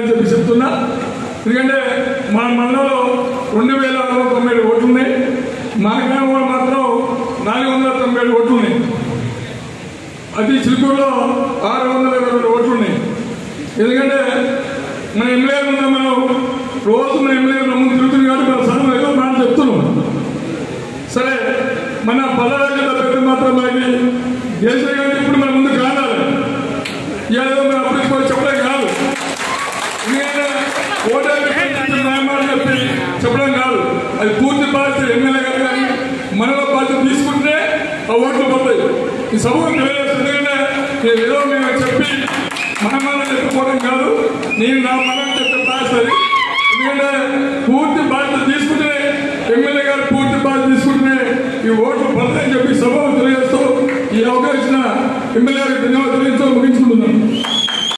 చేయాలని చెప్పి చెప్తున్నా ఎందుకంటే మన మండలంలో రెండు వేల అరవై తొంభై ఏడు ఓట్లు ఉన్నాయి మన గ్రామంలో మాత్రం నాలుగు వందల తొంభై ఏడు ఓట్లు ఉన్నాయి అది చిలుకూరులో ఆరు వందల ఇరవై రెండు ఓట్లు ఉన్నాయి ఎందుకంటే మన ఎమ్మెల్యే ముందు మనం రోజు మన ఎమ్మెల్యే ముందు తిరుగుతుంది కాబట్టి మన సగం ఏదో మాట చెప్తున్నాం సరే మన పదవి పెద్ద మాత్రం మనకి దేశం కానీ ఇప్పుడు మన ముందు కావాలి ఏదో మనం అప్పుడు ఇప్పుడు చెప్పడం కాదు ఎందుకంటే ఓటర్ న్యాయమాన్ని చెప్పి చెప్పడం కాదు అది పూర్తి బాధ్యత ఎమ్మెల్యే గారు కానీ మనలో బాధ్యత తీసుకుంటే ఆ ఓట్లు పోతాయి ఈ సభకు తెలియజేస్తుంది ఎందుకంటే నేను ఏదో మేము చెప్పి మన మన చెప్పుకోవడం కాదు నేను నా మనం చెప్పే బాధ్యత అది. ఎందుకంటే పూర్తి బాధ్యత తీసుకుంటే ఎమ్మెల్యే గారు పూర్తి బాధ్యత తీసుకుంటే ఈ ఓట్లు పడతాయని చెప్పి సభకు తెలియజేస్తూ ఈ అవకాశం ఎమ్మెల్యే గారికి ధన్యవాదాలు తెలియజేస్తూ ముగించు